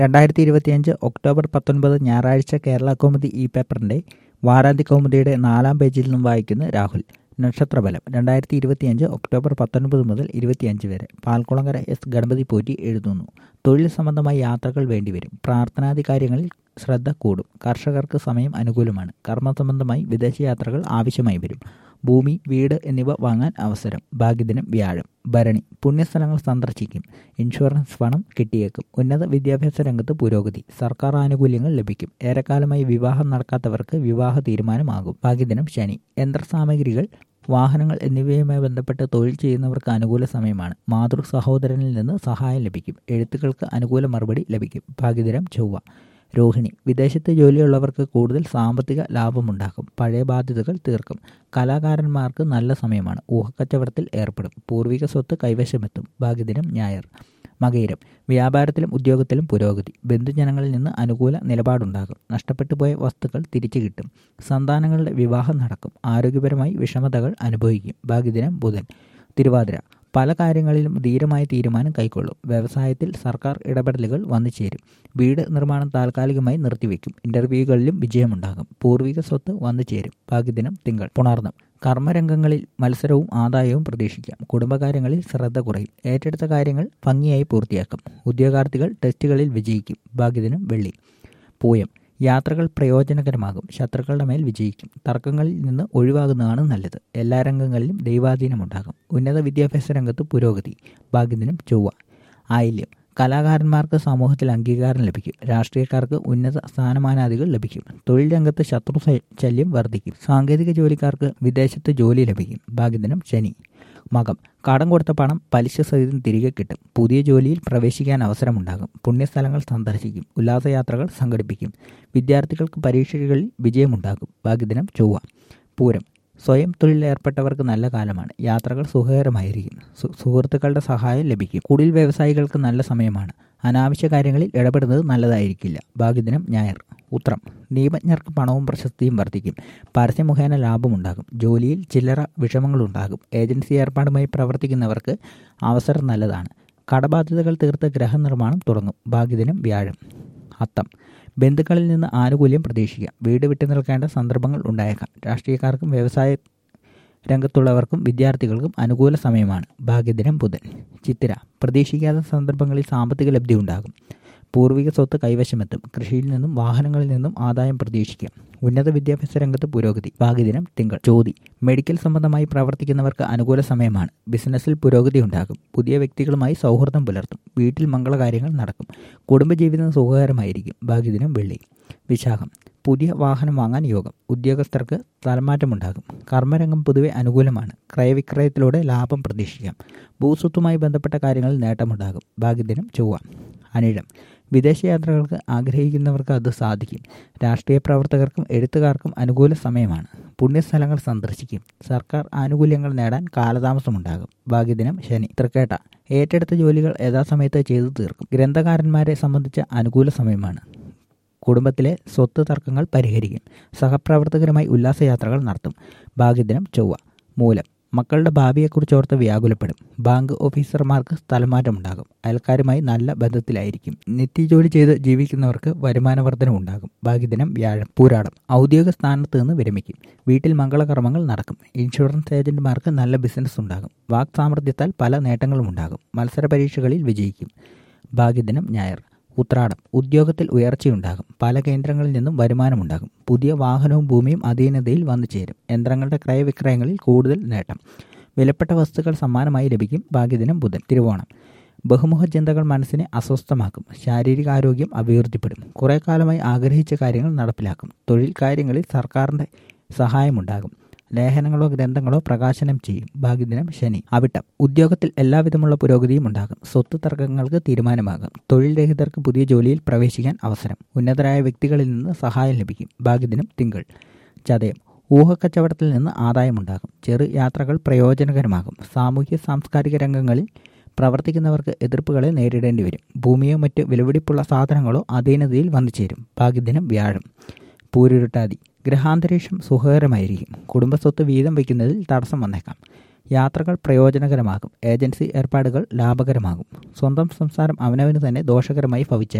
രണ്ടായിരത്തി ഇരുപത്തിയഞ്ച് ഒക്ടോബർ പത്തൊൻപത് ഞായറാഴ്ച കേരള കൗമുദി ഈ പേപ്പറിന്റെ വാരാന്ത്യ കൗമുദിയുടെ നാലാം പേജിൽ നിന്നും വായിക്കുന്ന രാഹുൽ നക്ഷത്രബലം രണ്ടായിരത്തി ഇരുപത്തിയഞ്ച് ഒക്ടോബർ പത്തൊൻപത് മുതൽ ഇരുപത്തിയഞ്ച് വരെ പാൽക്കുളങ്ങര എസ് ഗണപതി പോറ്റി എഴുതുന്നു തൊഴിൽ സംബന്ധമായ യാത്രകൾ വേണ്ടിവരും പ്രാർത്ഥനാദി കാര്യങ്ങളിൽ ശ്രദ്ധ കൂടും കർഷകർക്ക് സമയം അനുകൂലമാണ് കർമ്മ സംബന്ധമായി വിദേശയാത്രകൾ ആവശ്യമായി വരും ഭൂമി വീട് എന്നിവ വാങ്ങാൻ അവസരം ഭാഗ്യദിനം വ്യാഴം ഭരണി പുണ്യസ്ഥലങ്ങൾ സന്ദർശിക്കും ഇൻഷുറൻസ് പണം കിട്ടിയേക്കും ഉന്നത വിദ്യാഭ്യാസ രംഗത്ത് പുരോഗതി സർക്കാർ ആനുകൂല്യങ്ങൾ ലഭിക്കും ഏറെക്കാലമായി വിവാഹം നടക്കാത്തവർക്ക് വിവാഹ തീരുമാനമാകും ഭാഗ്യദിനം ശനി യന്ത്രസാമഗ്രികൾ വാഹനങ്ങൾ എന്നിവയുമായി ബന്ധപ്പെട്ട് തൊഴിൽ ചെയ്യുന്നവർക്ക് അനുകൂല സമയമാണ് മാതൃ സഹോദരനിൽ നിന്ന് സഹായം ലഭിക്കും എഴുത്തുകൾക്ക് അനുകൂല മറുപടി ലഭിക്കും ഭാഗ്യദിനം ചൊവ്വ രോഹിണി വിദേശത്ത് ജോലിയുള്ളവർക്ക് കൂടുതൽ സാമ്പത്തിക ലാഭമുണ്ടാക്കും പഴയ ബാധ്യതകൾ തീർക്കും കലാകാരന്മാർക്ക് നല്ല സമയമാണ് ഊഹക്കച്ചവടത്തിൽ ഏർപ്പെടും പൂർവിക സ്വത്ത് കൈവശമെത്തും ഭാഗ്യദിനം ഞായർ മകയിരം വ്യാപാരത്തിലും ഉദ്യോഗത്തിലും പുരോഗതി ബന്ധുജനങ്ങളിൽ നിന്ന് അനുകൂല നിലപാടുണ്ടാകും നഷ്ടപ്പെട്ടു പോയ വസ്തുക്കൾ തിരിച്ചു കിട്ടും സന്താനങ്ങളുടെ വിവാഹം നടക്കും ആരോഗ്യപരമായി വിഷമതകൾ അനുഭവിക്കും ഭാഗ്യദിനം ബുധൻ തിരുവാതിര പല കാര്യങ്ങളിലും ധീരമായ തീരുമാനം കൈക്കൊള്ളും വ്യവസായത്തിൽ സർക്കാർ ഇടപെടലുകൾ വന്നു ചേരും വീട് നിർമ്മാണം താൽക്കാലികമായി നിർത്തിവെക്കും ഇന്റർവ്യൂകളിലും വിജയമുണ്ടാകും പൂർവിക സ്വത്ത് വന്നു ചേരും ഭാഗ്യദിനം തിങ്കൾ പുണർന്നം കർമ്മരംഗങ്ങളിൽ മത്സരവും ആദായവും പ്രതീക്ഷിക്കാം കുടുംബകാര്യങ്ങളിൽ ശ്രദ്ധ കുറയും ഏറ്റെടുത്ത കാര്യങ്ങൾ ഭംഗിയായി പൂർത്തിയാക്കും ഉദ്യോഗാർത്ഥികൾ ടെസ്റ്റുകളിൽ വിജയിക്കും ഭാഗ്യദിനം വെള്ളി പൂയം യാത്രകൾ പ്രയോജനകരമാകും ശത്രുക്കളുടെ മേൽ വിജയിക്കും തർക്കങ്ങളിൽ നിന്ന് ഒഴിവാകുന്നതാണ് നല്ലത് എല്ലാ രംഗങ്ങളിലും ദൈവാധീനമുണ്ടാകും ഉന്നത വിദ്യാഭ്യാസ രംഗത്ത് പുരോഗതി ഭാഗ്യദിനം ചൊവ്വ ആയില്യം കലാകാരന്മാർക്ക് സമൂഹത്തിൽ അംഗീകാരം ലഭിക്കും രാഷ്ട്രീയക്കാർക്ക് ഉന്നത സ്ഥാനമാനാദികൾ ലഭിക്കും തൊഴിൽ രംഗത്ത് ശത്രു ശല്യം വർദ്ധിക്കും സാങ്കേതിക ജോലിക്കാർക്ക് വിദേശത്ത് ജോലി ലഭിക്കും ഭാഗ്യദിനം ശനി മകം കടം കൊടുത്ത പണം പലിശ സഹിതം തിരികെ കിട്ടും പുതിയ ജോലിയിൽ പ്രവേശിക്കാൻ അവസരമുണ്ടാകും പുണ്യസ്ഥലങ്ങൾ സന്ദർശിക്കും ഉല്ലാസയാത്രകൾ സംഘടിപ്പിക്കും വിദ്യാർത്ഥികൾക്ക് പരീക്ഷകളിൽ വിജയമുണ്ടാകും ഭാഗ്യദിനം ചൊവ്വ പൂരം സ്വയം തൊഴിലേർപ്പെട്ടവർക്ക് നല്ല കാലമാണ് യാത്രകൾ സുഖകരമായിരിക്കും സുഹൃത്തുക്കളുടെ സഹായം ലഭിക്കും കുടിൽ വ്യവസായികൾക്ക് നല്ല സമയമാണ് അനാവശ്യ കാര്യങ്ങളിൽ ഇടപെടുന്നത് നല്ലതായിരിക്കില്ല ഭാഗ്യദിനം ഞായർ ഉത്രം നിയമജ്ഞർക്ക് പണവും പ്രശസ്തിയും വർദ്ധിക്കും പരസ്യമുഖേന ലാഭമുണ്ടാകും ജോലിയിൽ ചില്ലറ വിഷമങ്ങളുണ്ടാകും ഏജൻസി ഏർപ്പാടുമായി പ്രവർത്തിക്കുന്നവർക്ക് അവസരം നല്ലതാണ് കടബാധ്യതകൾ തീർത്ത് ഗ്രഹനിർമ്മാണം തുടങ്ങും ഭാഗ്യദിനം വ്യാഴം അത്തം ബന്ധുക്കളിൽ നിന്ന് ആനുകൂല്യം പ്രതീക്ഷിക്കാം വീട് വിട്ടു നിൽക്കേണ്ട സന്ദർഭങ്ങൾ ഉണ്ടായേക്കാം രാഷ്ട്രീയക്കാർക്കും വ്യവസായ രംഗത്തുള്ളവർക്കും വിദ്യാർത്ഥികൾക്കും അനുകൂല സമയമാണ് ഭാഗ്യദിനം ബുധൻ ചിത്തിര പ്രതീക്ഷിക്കാത്ത സന്ദർഭങ്ങളിൽ സാമ്പത്തിക ലബ്ധി ഉണ്ടാകും പൂർവിക സ്വത്ത് കൈവശമെത്തും കൃഷിയിൽ നിന്നും വാഹനങ്ങളിൽ നിന്നും ആദായം പ്രതീക്ഷിക്കാം ഉന്നത വിദ്യാഭ്യാസ രംഗത്ത് പുരോഗതി ഭാഗ്യദിനം തിങ്കൾ ചോതി മെഡിക്കൽ സംബന്ധമായി പ്രവർത്തിക്കുന്നവർക്ക് അനുകൂല സമയമാണ് ബിസിനസ്സിൽ പുരോഗതി ഉണ്ടാകും പുതിയ വ്യക്തികളുമായി സൗഹൃദം പുലർത്തും വീട്ടിൽ മംഗളകാര്യങ്ങൾ നടക്കും കുടുംബജീവിതം സുഖകരമായിരിക്കും ഭാഗ്യദിനം വെള്ളി വിശാഖം പുതിയ വാഹനം വാങ്ങാൻ യോഗം ഉദ്യോഗസ്ഥർക്ക് തലമാറ്റമുണ്ടാകും കർമ്മരംഗം പൊതുവെ അനുകൂലമാണ് ക്രയവിക്രയത്തിലൂടെ ലാഭം പ്രതീക്ഷിക്കാം ഭൂസ്വത്തുമായി ബന്ധപ്പെട്ട കാര്യങ്ങളിൽ നേട്ടമുണ്ടാകും ഭാഗ്യദിനം ചൊവ്വ അനിഴം വിദേശയാത്രകൾക്ക് ആഗ്രഹിക്കുന്നവർക്ക് അത് സാധിക്കും രാഷ്ട്രീയ പ്രവർത്തകർക്കും എഴുത്തുകാർക്കും അനുകൂല സമയമാണ് പുണ്യസ്ഥലങ്ങൾ സന്ദർശിക്കും സർക്കാർ ആനുകൂല്യങ്ങൾ നേടാൻ കാലതാമസമുണ്ടാകും ഭാഗ്യദിനം ശനി തൃക്കേട്ട ഏറ്റെടുത്ത ജോലികൾ യഥാസമയത്ത് ചെയ്തു തീർക്കും ഗ്രന്ഥകാരന്മാരെ സംബന്ധിച്ച അനുകൂല സമയമാണ് കുടുംബത്തിലെ സ്വത്ത് തർക്കങ്ങൾ പരിഹരിക്കും സഹപ്രവർത്തകരുമായി ഉല്ലാസയാത്രകൾ നടത്തും ഭാഗ്യദിനം ചൊവ്വ മൂലം മക്കളുടെ ഭാവിയെക്കുറിച്ചോർത്ത് വ്യാകുലപ്പെടും ബാങ്ക് ഓഫീസർമാർക്ക് സ്ഥലമാറ്റമുണ്ടാകും അയൽക്കാരുമായി നല്ല ബന്ധത്തിലായിരിക്കും നിത്യജോലി ചെയ്ത് ജീവിക്കുന്നവർക്ക് വരുമാന വർധനമുണ്ടാകും ഭാഗ്യദിനം വ്യാഴം പൂരാടം ഔദ്യോഗിക സ്ഥാനത്ത് നിന്ന് വിരമിക്കും വീട്ടിൽ മംഗളകർമ്മങ്ങൾ നടക്കും ഇൻഷുറൻസ് ഏജന്റുമാർക്ക് നല്ല ബിസിനസ് ഉണ്ടാകും വാക് സാമർഥ്യത്താൽ പല നേട്ടങ്ങളും ഉണ്ടാകും മത്സര പരീക്ഷകളിൽ വിജയിക്കും ഭാഗ്യദിനം ഞായർ ഉത്രാടം ഉദ്യോഗത്തിൽ ഉയർച്ചയുണ്ടാകും പല കേന്ദ്രങ്ങളിൽ നിന്നും വരുമാനമുണ്ടാകും പുതിയ വാഹനവും ഭൂമിയും അധീനതയിൽ വന്നു ചേരും യന്ത്രങ്ങളുടെ ക്രയവിക്രയങ്ങളിൽ കൂടുതൽ നേട്ടം വിലപ്പെട്ട വസ്തുക്കൾ സമ്മാനമായി ലഭിക്കും ഭാഗ്യദിനം ബുധൻ തിരുവോണം ബഹുമുഖ ചിന്തകൾ മനസ്സിനെ അസ്വസ്ഥമാക്കും ശാരീരികാരോഗ്യം അഭിവൃദ്ധിപ്പെടും കുറേ കാലമായി ആഗ്രഹിച്ച കാര്യങ്ങൾ നടപ്പിലാക്കും തൊഴിൽ കാര്യങ്ങളിൽ സർക്കാരിൻ്റെ സഹായമുണ്ടാകും ലേഖനങ്ങളോ ഗ്രന്ഥങ്ങളോ പ്രകാശനം ചെയ്യും ഭാഗ്യദിനം ശനി അവിട്ടം ഉദ്യോഗത്തിൽ എല്ലാവിധമുള്ള പുരോഗതിയും ഉണ്ടാകും സ്വത്ത് തർക്കങ്ങൾക്ക് തീരുമാനമാകും തൊഴിൽ രഹിതർക്ക് പുതിയ ജോലിയിൽ പ്രവേശിക്കാൻ അവസരം ഉന്നതരായ വ്യക്തികളിൽ നിന്ന് സഹായം ലഭിക്കും ഭാഗ്യദിനം തിങ്കൾ ചതയം ഊഹക്കച്ചവടത്തിൽ നിന്ന് ആദായമുണ്ടാകും ചെറു യാത്രകൾ പ്രയോജനകരമാകും സാമൂഹ്യ സാംസ്കാരിക രംഗങ്ങളിൽ പ്രവർത്തിക്കുന്നവർക്ക് എതിർപ്പുകളെ നേരിടേണ്ടി വരും ഭൂമിയോ മറ്റ് വിലപിടിപ്പുള്ള സാധനങ്ങളോ അധീനതയിൽ വന്നു ചേരും ഭാഗ്യദിനം വ്യാഴം പൂരുരുട്ടാതി ഗ്രഹാന്തരീക്ഷം സുഖകരമായിരിക്കും കുടുംബസ്വത്ത് വീതം വയ്ക്കുന്നതിൽ തടസ്സം വന്നേക്കാം യാത്രകൾ പ്രയോജനകരമാകും ഏജൻസി ഏർപ്പാടുകൾ ലാഭകരമാകും സ്വന്തം സംസാരം അവനവന് തന്നെ ദോഷകരമായി ഭവിച്ചേക്കാം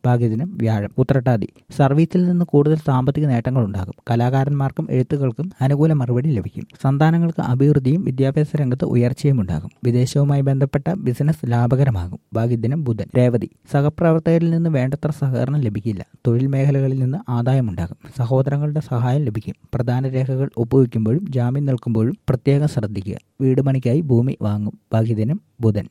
ഭാഗ്യദിനം വ്യാഴം ഉത്രട്ടാതി സർവീസിൽ നിന്ന് കൂടുതൽ സാമ്പത്തിക നേട്ടങ്ങൾ ഉണ്ടാകും കലാകാരന്മാർക്കും എഴുത്തുകൾക്കും അനുകൂല മറുപടി ലഭിക്കും സന്താനങ്ങൾക്ക് അഭിവൃദ്ധിയും വിദ്യാഭ്യാസ രംഗത്ത് ഉയർച്ചയും ഉണ്ടാകും വിദേശവുമായി ബന്ധപ്പെട്ട ബിസിനസ് ലാഭകരമാകും ഭാഗ്യദിനം ബുധൻ രേവതി സഹപ്രവർത്തകരിൽ നിന്ന് വേണ്ടത്ര സഹകരണം ലഭിക്കില്ല തൊഴിൽ മേഖലകളിൽ നിന്ന് ആദായമുണ്ടാകും സഹോദരങ്ങളുടെ സഹായം ലഭിക്കും പ്രധാന രേഖകൾ ഒപ്പുവെക്കുമ്പോഴും ജാമ്യം നിൽക്കുമ്പോഴും പ്രത്യേകം ശ്രദ്ധിക്കുക വീട് പണിക്കായി ഭൂമി വാങ്ങും ഭാഗ്യദിനം ബുധൻ